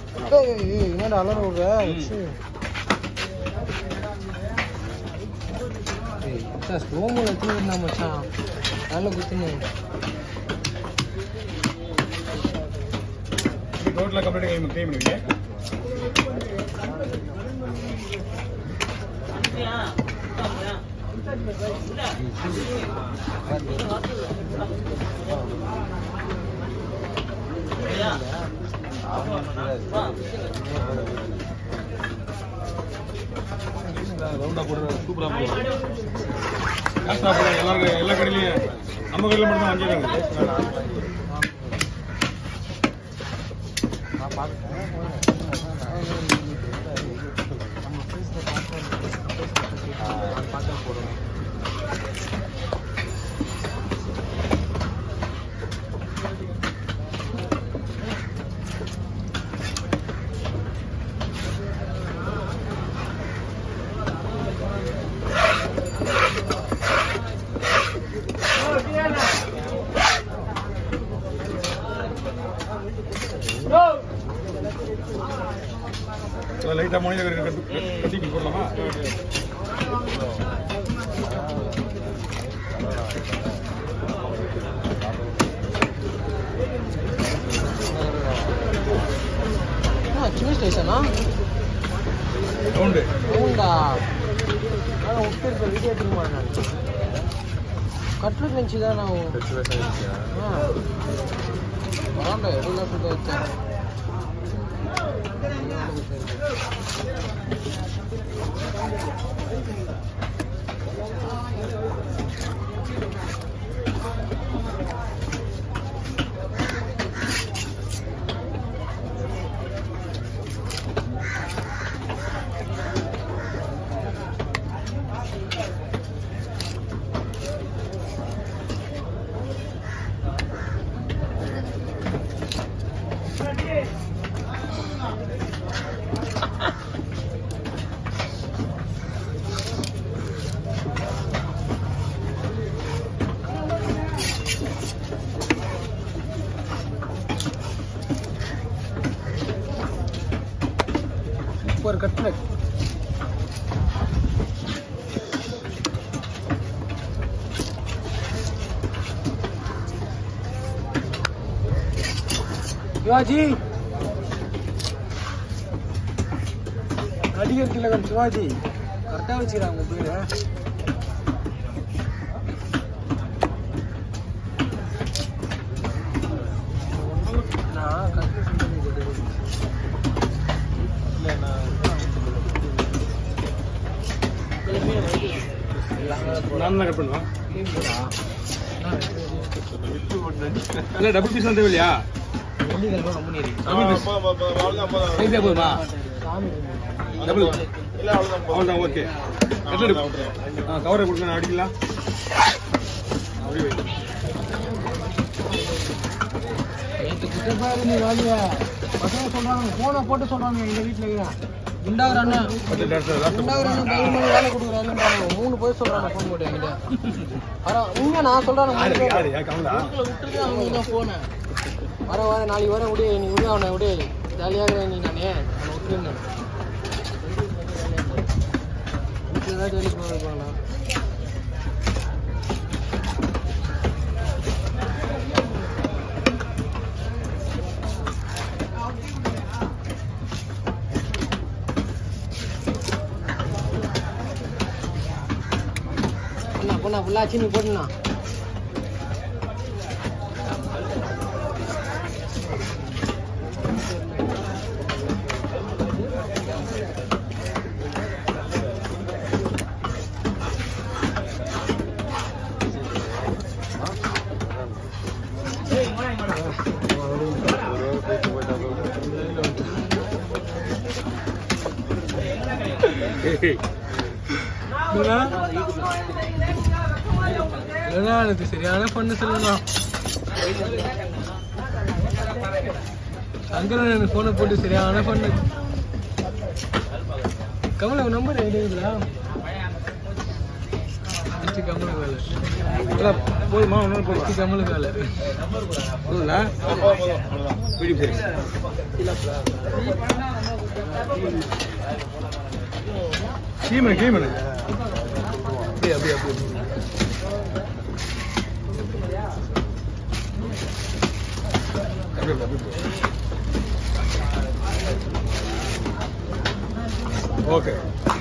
ஏய், ஏய், என்னடா அலற விடுற? ச்சீ. ஏய், மச்சான், slow mo ல எடுத்துன்னு இருந்தா மச்சான். கால்ல குத்துன்னு. ரோட்ல கம்ப்ளீட் க்ளீன் க்ளீன் பண்ணுவீங்க ரவுண்டா போடுற சூப்பரா போடுற காசா போடுற எல்லாருக்கும் எல்லா கடையிலயும் நம்ம கடையில மட்டும் தான் வாங்கிக்கிறாங்க நான் பார்த்தேன். நம்ம face ல பார்த்தேன். அது பார்த்தா போடுவேன். லைட்டா மனித கட்டி கட்டி போடலாமா ஆ, சின்ன ஸ்டேஷனா ரவுண்டு అవుందా ಉಪ್ಪಿರ್ಬೇಕು ವಿಡಿಯೋ ಎತ್ತಿ ಮಾಡಿ ನಾನು ಕಟ್ಲು ನೆಂಚಿದ ನಾವು ಬರೋಣ ಎಲ್ಲ ಸುದ್ದ వచ్చాను ஒரு கட்லெட் சிவாஜி நடிகர் திலகம் சிவாஜி கரெக்டாக வச்சுக்கிறாங்க உங்க பேரு நான் கரெக்டாக சொல்லுங்க இல்லை நான் நான் தான் கட் பண்ணுவேன் இல்ல டபுள் பீஸ் வந்து இல்லையா சைஸே போதுமா டபுள் அவ்வளோதான் ஓகே கவரை கொடுங்க நான் அடிக்கலாம் அப்படி வை நேற்று குற்றப்பாரு நீ வாலிய பசங்க சொல்றாங்க போனை போட்டு சொல்றாங்க எங்க வீட்டுல இருக்கிறேன் குண்டாகிற அண்ணன் பத்து டாக்டர் குண்டாகிற அண்ணன் டைம் பண்ணி வேலை கொடுக்குறாருன்றாங்க மூணு பேர் சொல்றாங்க ஃபோன் போட்டு என்கிட்ட வர உண்மையா நான் சொல்றேன் மூணு யாரு பேர் யாரு யா கமலா விட்டுட்டு அவங்க இன்னும் போன வர வர நாளைக்கு வர விடு நீ விடு அவனை விடு ஜாலியாக இருக்கிற நீ நானே அவனை விட்டுருந்தேன் வீட்டில் ஏதாவது வேலைக்கு போயிருப்பாங்களா பொண்ணா பொண்ணா ஃபுல்லாக சீனி போட்டுண்ணா இல்லைண்ணா எனக்கு சரியான பண்ணு சொல்லுண்ணா சங்கரன் எனக்கு ஃபோனை போட்டு சரியான பண்ணு கமல நம்பர் எழுதுங்களா வச்சு கம்மலுக்கு வேலை இல்லை போதுமா ஒன்று போதுமா வச்சு கம்மலுக்கு வேலை போதுங்களா மீடியம் சைஸ் கீமனு கீமனு அப்படியே அப்படியே அப்படியே அப்படியே அப்படியே, அப்படியே ஓகே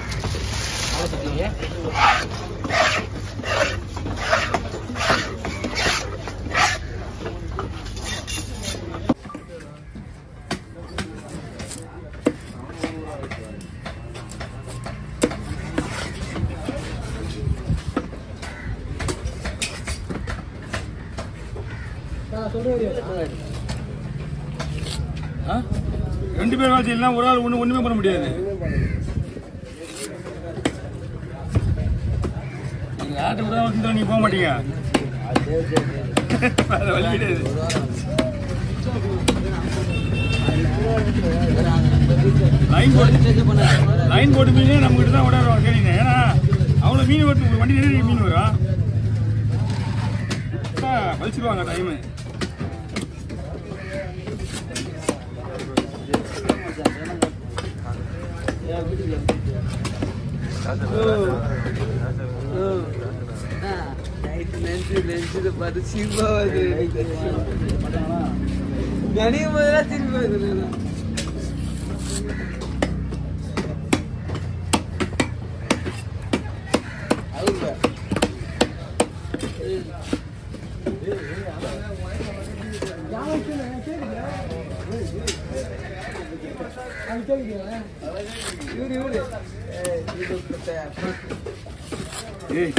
ஆ? ரெண்டு பேர் வேலை செய்யலாம் ஒரு ஆள் ஒண்ணு ஒண்ணுமே பண்ண முடியாது நீங்க யார்கிட்ட கூட வேலை செஞ்சா நீங்க போக மாட்டீங்க வேற வழி கிடையாது லைன் போட்டு லைன் போட்டு மீனே நம்ம கிட்ட தான் ஓடாடுவாங்க சரிங்க ஏன்னா அவ்வளோ மீன் ஓட்டு ஒரு வண்டி நிறைய மீன் வரும் ஆ, வலிச்சிருவாங்க டைமு ஏய்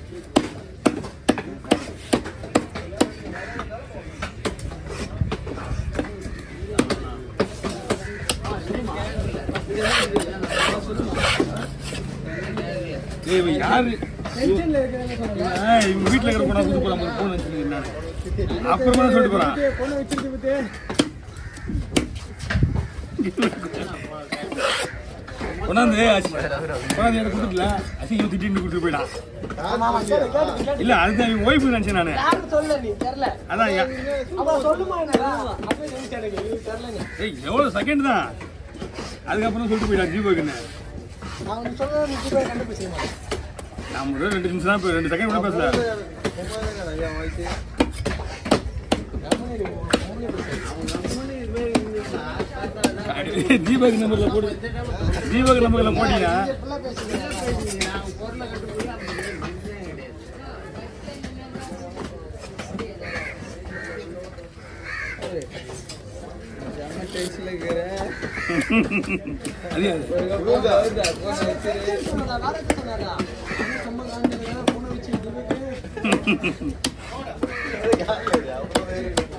ஏய் இவன் யாரு ஏய், இவங்க வீட்டுல இருக்கிற போனா கூட்டு போறான் ஒரு போன் வச்சிருக்கேன் நான் அப்புறமா தான் சொல்லிட்டு போறான் பொண்ணு வச்சிருக்கு பத்தே கொண்டாந்து அசி- கொண்டாந்து எனக்கு கொடுத்துட்டல அசிங்க திட்டின்னு கொடுத்துட்டு போயிட்டான் இல்ல அதுதான் இவன் ஒய்ஃபு நினைச்சேன் நானு சொல்ல நீ தெரியல அதான் யா- அவன் சொல்லுமா என்ன அப்பவே நினைச்சேன் எனக்கு எனக்கு தெரியலங்க ஏய் எவ்வளவு செகண்ட் தான் அதுக்கப்புறம் சொல்லிட்டு போயிட்டான் ஜீவோக்குன்னு நான் உனக்கு சொல்றதை நீ கூட கண்டுபிடிச்சிக்க மாட்டேன் நான் ஒரு ரெண்டு நிமிஷம் தான் இப்ப ரெண்டு செகண்ட் கூட பேசல தீபக் நம்பர்ல போடு தீபக் நம்பர்ல போட்டீங்கன்னா ஃபுல்லா பேசுகிறேன் பொருளை கண்டுபிடி அது அது. சொன்னதா வேற எது சொன்னாரா சும்மா காஞ்சிருக்கா பொண்ணு வச்சு